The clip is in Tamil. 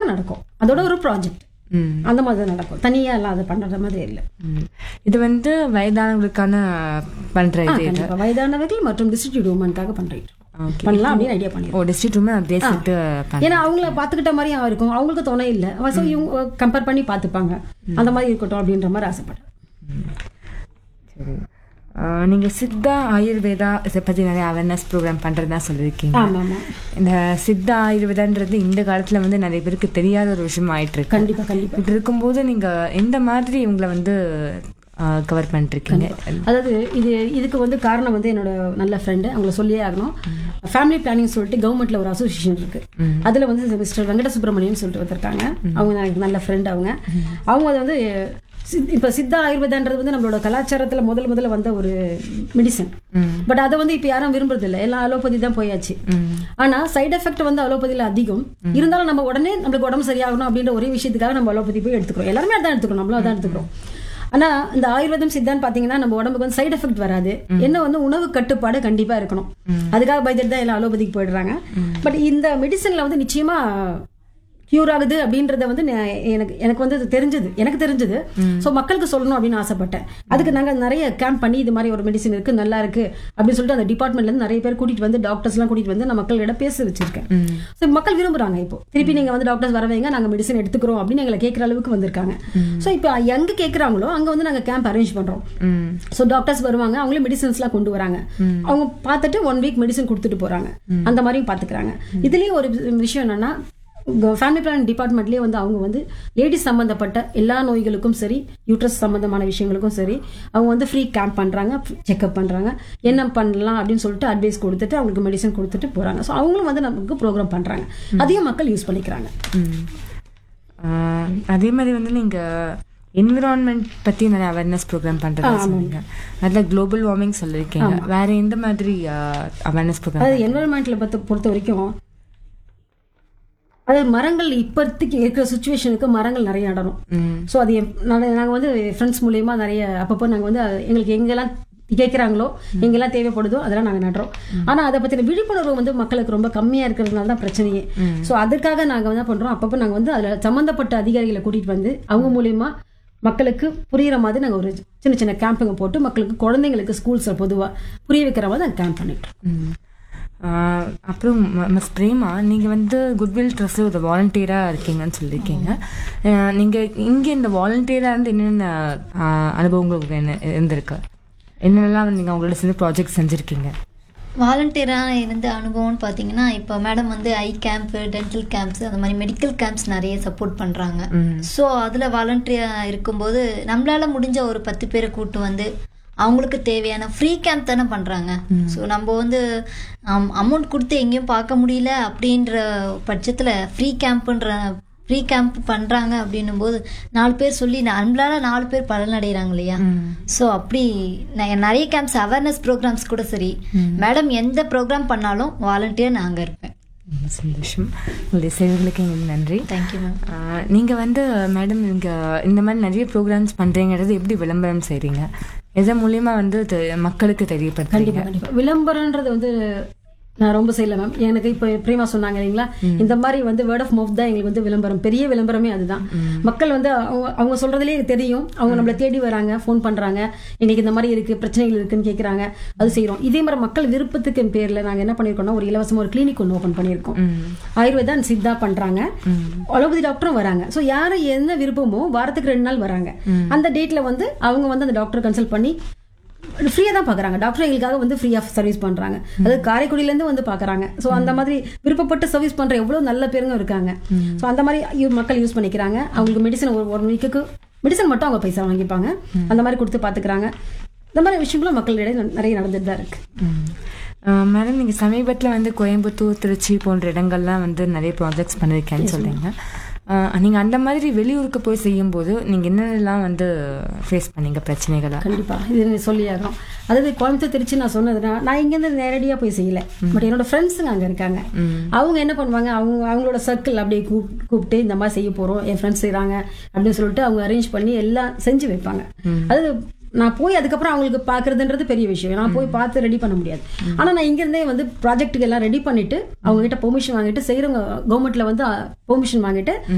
தான் நடக்கும் அதோட ஒரு ப்ராஜெக்ட் ம் அந்த மாதிரி தான் நடக்கும் தனியா எல்லாம் அது பண்ற மாதிரி இல்லை ம். இது வந்து வயதானவங்களுக்கான பண்ற ஆ, இது கண்டிப்பா வயதானவர்கள் மற்றும் டிஸ்ட்ரிக்ட் உமனுக்காக பண்றீங்க Okay. பண்ணலாம் அப்படின்னு ஐடியா பண்ணி ஓ டிஸ்ட்ரிக்ட் ரூம் அப்படியே சேர்த்து பண்ண ஏன்னா அவங்கள பாத்துக்கிட்ட மாதிரியும் இருக்கும் அவங்களுக்கு துணை இல்லை ஸோ இவங்க கம்பேர் பண்ணி பார்த்துப்பாங்க அந்த மாதிரி இருக்கட்டும் அப்படின்ற மாதிரி ஆசைப்படுறேன் சரி ஆஹ் நீங்க சித்தா ஆயுர்வேதா இதை பத்தி நிறைய அவேர்னஸ் ப்ரோக்ராம் பண்றதா சொல்லியிருக்கீங்க ஆமா ஆமா இந்த சித்தா ஆயுர்வேதான்றது இந்த காலத்துல வந்து நிறைய பேருக்கு தெரியாத ஒரு விஷயம் ஆயிட்டு இருக்கு கண்டிப்பா கண்டிப்பா இப்படி இருக்கும்போது நீங்க எந்த மாதிரி இவங்களை வந்து கவர் பண்ணிருக்கீங்க அதாவது இது இதுக்கு வந்து காரணம் வந்து என்னோட நல்ல ஃப்ரெண்டு அவங்கள சொல்லியே ஆகணும் ஃபேமிலி பிளானிங் சொல்லிட்டு கவர்மெண்ட்ல ஒரு அசோசியேஷன் இருக்கு அதுல வந்து மிஸ்டர் வெங்கட சுப்பிரமணியன் சொல்லிட்டு வந்திருக்காங்க அவங்க எனக்கு நல்ல ஃப்ரெண்ட் அவங்க அவங்க அதை வந்து சித்- இப்ப சித்தா ஆயுர்வேதான்றது வந்து நம்மளோட கலாச்சாரத்துல முதல் முதல்ல வந்த ஒரு மெடிசன் பட் அதை வந்து இப்ப யாரும் விரும்புறது இல்ல எல்லாம் அலோபதி தான் போயாச்சு ஆனா சைடு எஃபெக்ட் வந்து அலோபதியில அதிகம் இருந்தாலும் நம்ம உடனே நம்மளுக்கு உடம்பு சரியாகணும் அப்படின்ற ஒரே விஷயத்துக்காக நம்ம அலோபதி போய் எடுத்துக்கிறோம் எல்லாருமே அதான் எடுத்துக்கிறோம் நம்மளும் அதான் எடுத்துக்கிறோம் ஆனா இந்த ஆயுர்வேதம் சித்தான்னு பாத்தீங்கன்னா நம்ம உடம்புக்கு வந்து சைடு எஃபெக்ட் வராது என்ன வந்து உணவு கட்டுப்பாடு கண்டிப்பா இருக்கணும் அதுக்காக பயந்துட்டு தான் எல்லாம் அலோபதிக்கு போயிடுறாங்க பட் இந்த மெடிசன்ல வந்து நிச்சயமா கியூர் ஆகுது அப்படின்றத வந்து நான் எனக்கு எனக்கு வந்து அது தெரிஞ்சது எனக்கு தெரிஞ்சது ஸோ மக்களுக்கு சொல்லணும் அப்படின்னு ஆசைப்பட்டேன் அதுக்கு நாங்க நிறைய கேம்ப் பண்ணி இது மாதிரி ஒரு மெடிசன் இருக்கு நல்லா இருக்கு அப்படின்னு சொல்லிட்டு அந்த டிபார்ட்மெண்ட்ல இருந்து நிறைய பேர் கூட்டிட்டு வந்து டாக்டர்ஸ் எல்லாம் கூட்டிட்டு வந்து நான் மக்களிடம் பேச வச்சிருக்கேன் ஸோ மக்கள் விரும்புறாங்க இப்போ திருப்பி நீங்க வந்து டாக்டர்ஸ் வர வைங்க நாங்க மெடிசன் எடுத்துக்கிறோம் அப்படின்னு எங்களை கேட்குற அளவுக்கு வந்திருக்காங்க ஸோ இப்போ எங்க கேட்குறாங்களோ அங்க வந்து நாங்க கேம்ப் அரேஞ்ச் பண்றோம் ம் ஸோ டாக்டர்ஸ் வருவாங்க அவங்களே மெடிசன்ஸ்லாம் கொண்டு வராங்க அவங்க பார்த்துட்டு ஒன் வீக் மெடிசன் கொடுத்துட்டு போறாங்க அந்த மாதிரியும் பார்த்துக்கிறாங்க இதுலயும் ஒரு விஷயம் என்னன்னா ஃபேமிலி பிளான் டிபார்ட்மெண்ட்லேயே வந்து அவங்க வந்து லேடிஸ் சம்பந்தப்பட்ட எல்லா நோய்களுக்கும் சரி யூட்ரஸ் சம்பந்தமான விஷயங்களுக்கும் சரி அவங்க வந்து ஃப்ரீ கேம்ப் பண்றாங்க செக்அப் பண்றாங்க என்ன பண்ணலாம் அப்படின்னு சொல்லிட்டு அட்வைஸ் கொடுத்துட்டு அவங்களுக்கு மெடிசன் கொடுத்துட்டு போறாங்க ஸோ அவங்களும் வந்து நமக்கு ப்ரோக்ராம் பண்றாங்க அதையும் மக்கள் யூஸ் பண்ணிக்கிறாங்க ம். ஆஹ் அதே மாதிரி வந்து நீங்க என்விரான்மெண்ட் பத்தி நிறைய அவேர்னஸ் ப்ரோக்ராம் பண்றதா சொன்னீங்க அதுல குளோபல் வார்மிங் சொல்லியிருக்கீங்க வேற எந்த மாதிரி அவேர்னஸ் ப்ரோக்ராம் அதாவது என்வரன்மெண்ட்ல பத்த பொறுத்த வரைக்கும் அதாவது மரங்கள் இப்போதைக்கு இருக்கிற சுச்சுவேஷனுக்கு மரங்கள் நிறைய நடணும் ம் ஸோ அது எப்- நாங்க- நாங்க வந்து ஃப்ரெண்ட்ஸ் மூலியமா நிறைய அப்பப்போ நாங்க வந்து அது எங்களுக்கு எங்கெல்லாம் கேட்குறாங்களோ எங்கெல்லாம் தேவைப்படுதோ அதெல்லாம் நாங்க நடுறோம் ஆனா அதை பத்தின விழிப்புணர்வு வந்து மக்களுக்கு ரொம்ப கம்மியா இருக்கிறதுனால தான் பிரச்சனையே ஸோ அதுக்காக நாங்க என்ன பண்றோம் அப்பப்போ நாங்க வந்து அதுல சம்பந்தப்பட்ட அதிகாரிகளை கூட்டிட்டு வந்து அவங்க மூலியமா மக்களுக்கு புரியுற மாதிரி நாங்க ஒரு சின்ன சின்ன கேம்புங்க போட்டு மக்களுக்கு குழந்தைங்களுக்கு ஸ்கூல்ஸ்ல பொதுவா புரிய வைக்கிற மாதிரி நாங்க கேம்ப் பண்ணிட்டு இருக்கோம். ம். ஆஹ் அப்புறம் மிஸ் பிரேமா நீங்க வந்து குட்வில் ட்ரஸ்ட்ல ஒரு வாலண்டியரா இருக்கீங்கன்னு சொல்லியிருக்கீங்க ஆஹ் நீங்க இங்க இந்த வாலண்டியரா இருந்து என்னென்ன ஆஹ் அனுபவங்கள் உங்களுக்கு என்ன இருந்திருக்கு என்னென்னலாம் நீங்க அவங்களோட சேர்ந்து ப்ராஜெக்ட் செஞ்சிருக்கீங்க வாலண்டியராக இருந்த அனுபவம்னு பார்த்தீங்கன்னா இப்போ மேடம் வந்து ஐ கேம்ப்பு டென்டல் கேம்ப்ஸ் அந்த மாதிரி மெடிக்கல் கேம்ப்ஸ் நிறைய சப்போர்ட் பண்ணுறாங்க ஸோ அதில் வாலண்டியராக இருக்கும்போது நம்மளால முடிஞ்ச ஒரு பத்து பேரை கூட்டு வந்து அவங்களுக்கு தேவையான ஃப்ரீ கேம்ப் தானே பண்ணுறாங்க ஸோ நம்ம வந்து அமௌண்ட் கொடுத்து எங்கேயும் பார்க்க முடியல அப்படின்ற பட்சத்தில் ஃப்ரீ கேம்ப்புன்ற ஃப்ரீ கேம்ப் பண்ணுறாங்க அப்படின்னும் போது நாலு பேர் சொல்லி நம்மளால நாலு பேர் பலனடைகிறாங்க இல்லையா ஸோ அப்படி நெ- நிறைய கேம்ப்ஸ் அவேர்னஸ் ப்ரோக்ராம்ஸ் கூட சரி மேடம் எந்த ப்ரோக்ராம் பண்ணாலும் வாலண்டியர் நான் அங்கே இருப்பேன் ரொம்ப சந்தோஷம் உங்களுடைய சேவைகளுக்கு எங்களுக்கு நன்றி தேங்க்யூ மேம் ஆஹ் நீங்க வந்து மேடம் நீங்க இந்த மாதிரி நிறைய ப்ரோக்ராம்ஸ் பண்றீங்கிறது எப்படி விளம்பரம் செய்றீங்க எதன் மூலியமா வந்து தெ- மக்களுக்கு தெரியப்படுத்துறீங்க கண்டிப்பா கண்டிப்பா விளம்பரம்ன்றது வந்து நான் ரொம்ப செய்யல மேம் எனக்கு இப்போ பிரேமா சொன்னாங்க இல்லைங்களா இந்த மாதிரி வந்து வேர்ட் ஆஃப் மவுத் தான் எங்களுக்கு வந்து விளம்பரம் பெரிய விளம்பரமே அதுதான் மக்கள் வந்து அவங்க அவங்க சொல்றதுலேயே தெரியும் அவங்க நம்மள தேடி வராங்க ஃபோன் பண்றாங்க இன்னைக்கு இந்த மாதிரி இருக்கு பிரச்சனைகள் இருக்குன்னு கேக்குறாங்க அது செய்றோம் இதே மாதிரி மக்கள் விருப்பத்துக்கு பேர்ல நாங்க என்ன பண்ணிருக்கோம்னா ஒரு இலவசமா ஒரு கிளினிக் ஒன்று ஓபன் பண்ணியிருக்கோம் ஆயுர்வேதா and சித்தா பண்றாங்க அலோபதி டாக்டரும் வராங்க ஸோ யாரு என்ன விருப்பமோ வாரத்துக்கு ரெண்டு நாள் வராங்க அந்த டேட்ல வந்து அவங்க வந்து அந்த டாக்டர் கன்சல்ட் பண்ணி ஃப்ரீயாக தான் பார்க்குறாங்க டாக்டர் எங்களுக்காக வந்து ஃப்ரீ ஆஃப் சர்வீஸ் பண்ணுறாங்க அது காரைக்குடியிலேருந்து வந்து பார்க்குறாங்க ஸோ அந்த மாதிரி விருப்பப்பட்டு சர்வீஸ் பண்ணுற எவ்வளோ நல்ல பேருங்க இருக்காங்க ஸோ அந்த மாதிரி யூ- மக்கள் யூஸ் பண்ணிக்கிறாங்க அவங்களுக்கு மெடிசன் ஒரு ஒன் வீக்குக்கு மெடிசன் மட்டும் அவங்க பைசா வாங்கிப்பாங்க அந்த மாதிரி கொடுத்து பார்த்துக்கிறாங்க இந்த மாதிரி விஷயங்களும் மக்களிடையே ந- நிறைய நடந்துட்டு தான் இருக்கு மேடம் நீங்க சமீபத்துல வந்து கோயம்புத்தூர் திருச்சி போன்ற இடங்கள்லாம் வந்து நிறைய ப்ராஜெக்ட்ஸ் பண்ணிருக்கேன்னு சொல்றீங்க ஆஹ் நீங்க அந்த மாதிரி வெளியூருக்கு போய் செய்யும்போது நீங்க என்னென்னலாம் வந்து ஃபேஸ் பண்ணீங்க பிரச்சனைகளா கண்டிப்பா இது நீ சொல்லி ஆகணும் அதாவது கோயம்புத்தூர் திருச்சி நான் சொன்னதுன்னா நான் இங்கேருந்து நேரடியா போய் செய்யல பட் என்னோட ஃப்ரெண்ட்ஸுங்க அங்க இருக்காங்க அவங்க என்ன பண்ணுவாங்க அவங்க அவங்களோட சர்க்கிள் அப்படியே கூப் கூப்பிட்டு இந்த மாதிரி செய்ய போறோம் என் ஃப்ரெண்ட்ஸ் செய்றாங்க அப்படின்னு சொல்லிட்டு அவங்க அரேஞ்ச் பண்ணி எல்லாம் செஞ்சு வைப்பாங்க அது நான் போய் அதுக்கப்புறம் அவங்களுக்கு பாக்குறதுன்றது பெரிய விஷயம் நான் போய் பார்த்து ரெடி பண்ண முடியாது ஆனா நான் இங்க இருந்தே வந்து ப்ராஜெக்ட்டுக்கு எல்லாம் ரெடி பண்ணிட்டு அவங்க கிட்ட பெர்மிஷன் வாங்கிட்டு செய்யறவங்க கவர்மெண்ட்ல வந்து பெர்மிஷன் வாங்கிட்டு